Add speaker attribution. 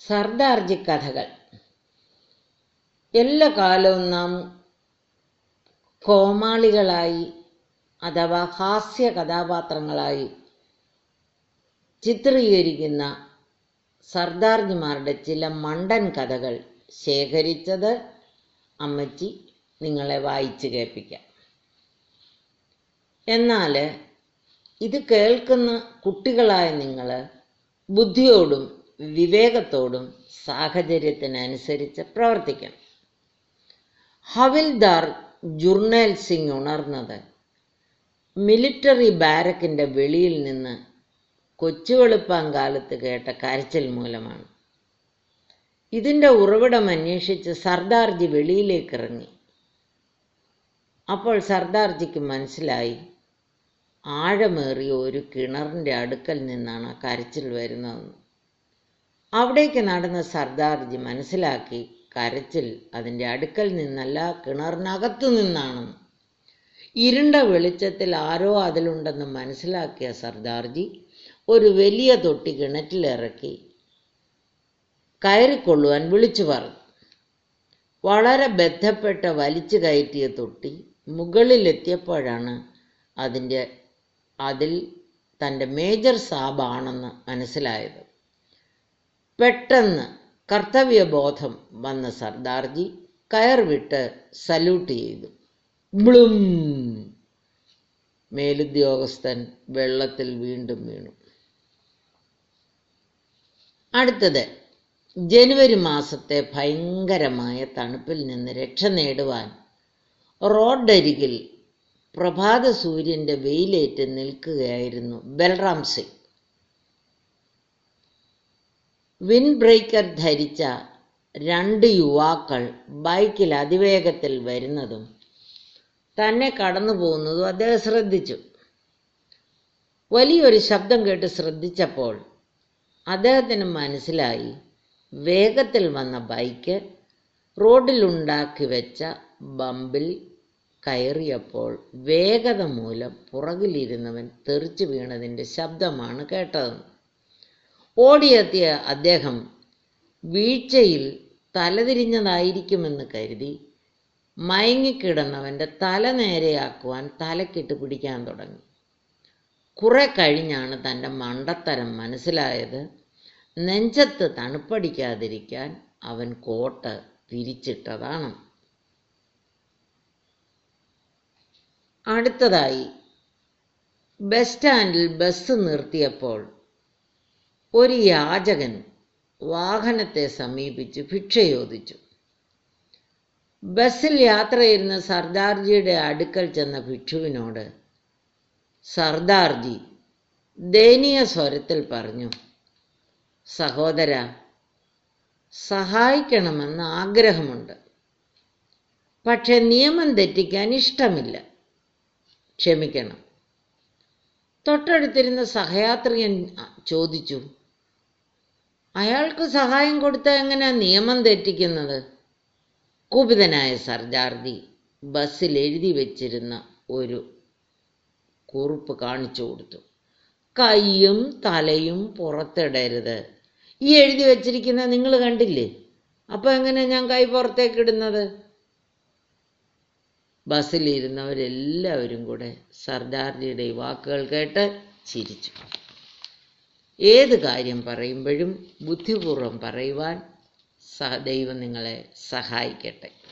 Speaker 1: സർദാർജി കഥകൾ എല്ലാ കാലവും നാം കോമാളികളായി അഥവാ ഹാസ്യ കഥാപാത്രങ്ങളായി ചിത്രീകരിക്കുന്ന സർദാർജിമാരുടെ ചില മണ്ടൻ കഥകൾ ശേഖരിച്ചത് അമ്മച്ചി നിങ്ങളെ വായിച്ചു കേൾപ്പിക്കാം എന്നാൽ ഇത് കേൾക്കുന്ന കുട്ടികളായ നിങ്ങൾ ബുദ്ധിയോടും വിവേകത്തോടും സാഹചര്യത്തിനനുസരിച്ച് പ്രവർത്തിക്കണം ഹവിൽദാർ ജുർണേൽ സിംഗ് ഉണർന്നത് മിലിറ്ററി ബാരക്കിൻ്റെ വെളിയിൽ നിന്ന് കൊച്ചുവെളുപ്പാങ്കാലത്ത് കേട്ട കരച്ചിൽ മൂലമാണ് ഇതിൻ്റെ ഉറവിടം അന്വേഷിച്ച് സർദാർജി വെളിയിലേക്ക് ഇറങ്ങി അപ്പോൾ സർദാർജിക്ക് മനസ്സിലായി ആഴമേറിയ ഒരു കിണറിൻ്റെ അടുക്കൽ നിന്നാണ് ആ കരച്ചിൽ വരുന്നതെന്ന് അവിടേക്ക് നടന്ന സർദാർജി മനസ്സിലാക്കി കരച്ചിൽ അതിൻ്റെ അടുക്കൽ നിന്നല്ല കിണറിനകത്തു നിന്നാണെന്ന് ഇരുണ്ട വെളിച്ചത്തിൽ ആരോ അതിലുണ്ടെന്ന് മനസ്സിലാക്കിയ സർദാർജി ഒരു വലിയ തൊട്ടി കിണറ്റിലിറക്കി കയറിക്കൊള്ളുവാൻ വിളിച്ചു പറഞ്ഞു വളരെ ബന്ധപ്പെട്ട് വലിച്ചു കയറ്റിയ തൊട്ടി മുകളിലെത്തിയപ്പോഴാണ് അതിൻ്റെ അതിൽ തൻ്റെ മേജർ സാബാണെന്ന് മനസ്സിലായത് പെട്ടെന്ന് കർത്തവ്യബോധം വന്ന സർദാർജി കയർ വിട്ട് സല്യൂട്ട് ചെയ്തു ബ്ലും മേലുദ്യോഗസ്ഥൻ വെള്ളത്തിൽ വീണ്ടും വീണു അടുത്തത് ജനുവരി മാസത്തെ ഭയങ്കരമായ തണുപ്പിൽ നിന്ന് രക്ഷ നേടുവാൻ റോഡരികിൽ പ്രഭാത സൂര്യന്റെ വെയിലേറ്റ് നിൽക്കുകയായിരുന്നു ബൽറാം സിംഗ് വിൻ ബ്രേക്കർ ധരിച്ച രണ്ട് യുവാക്കൾ ബൈക്കിൽ അതിവേഗത്തിൽ വരുന്നതും തന്നെ കടന്നു പോകുന്നതും അദ്ദേഹം ശ്രദ്ധിച്ചു വലിയൊരു ശബ്ദം കേട്ട് ശ്രദ്ധിച്ചപ്പോൾ അദ്ദേഹത്തിന് മനസ്സിലായി വേഗത്തിൽ വന്ന ബൈക്ക് റോഡിലുണ്ടാക്കി വെച്ച ബമ്പിൽ കയറിയപ്പോൾ വേഗത മൂലം പുറകിലിരുന്നവൻ തെറിച്ചു വീണതിൻ്റെ ശബ്ദമാണ് കേട്ടതെന്ന് ഓടിയെത്തിയ അദ്ദേഹം വീഴ്ചയിൽ തലതിരിഞ്ഞതായിരിക്കുമെന്ന് കരുതി മയങ്ങിക്കിടന്നവൻ്റെ തല നേരെയാക്കുവാൻ തലക്കിട്ട് പിടിക്കാൻ തുടങ്ങി കുറെ കഴിഞ്ഞാണ് തൻ്റെ മണ്ടത്തരം മനസ്സിലായത് നെഞ്ചത്ത് തണുപ്പടിക്കാതിരിക്കാൻ അവൻ കോട്ട് തിരിച്ചിട്ടതാണ് അടുത്തതായി ബസ് സ്റ്റാൻഡിൽ ബസ് നിർത്തിയപ്പോൾ ഒരു യാചകൻ വാഹനത്തെ സമീപിച്ച് ഭിക്ഷ ചോദിച്ചു ബസ്സിൽ യാത്ര ചെയ്യുന്ന സർദാർജിയുടെ അടുക്കൽ ചെന്ന ഭിക്ഷുവിനോട് സർദാർജി ദയനീയ സ്വരത്തിൽ പറഞ്ഞു സഹോദര സഹായിക്കണമെന്ന് ആഗ്രഹമുണ്ട് പക്ഷെ നിയമം തെറ്റിക്കാൻ ഇഷ്ടമില്ല ക്ഷമിക്കണം തൊട്ടടുത്തിരുന്ന സഹയാത്രികൻ ചോദിച്ചു അയാൾക്ക് സഹായം കൊടുത്ത എങ്ങനെ നിയമം തെറ്റിക്കുന്നത് കുപിതനായ സർദാർജി ബസ്സിൽ എഴുതി വെച്ചിരുന്ന ഒരു കുറിപ്പ് കാണിച്ചു കൊടുത്തു കൈയും തലയും പുറത്തിടരുത് ഈ എഴുതി വെച്ചിരിക്കുന്ന നിങ്ങൾ കണ്ടില്ലേ അപ്പൊ എങ്ങനെ ഞാൻ കൈ പുറത്തേക്ക് ഇടുന്നത് ബസ്സിലിരുന്നവരെല്ലാവരും കൂടെ സർദാർജിയുടെ ഈ വാക്കുകൾ കേട്ട് ചിരിച്ചു ഏത് കാര്യം പറയുമ്പോഴും ബുദ്ധിപൂർവം പറയുവാൻ സഹ ദൈവം നിങ്ങളെ സഹായിക്കട്ടെ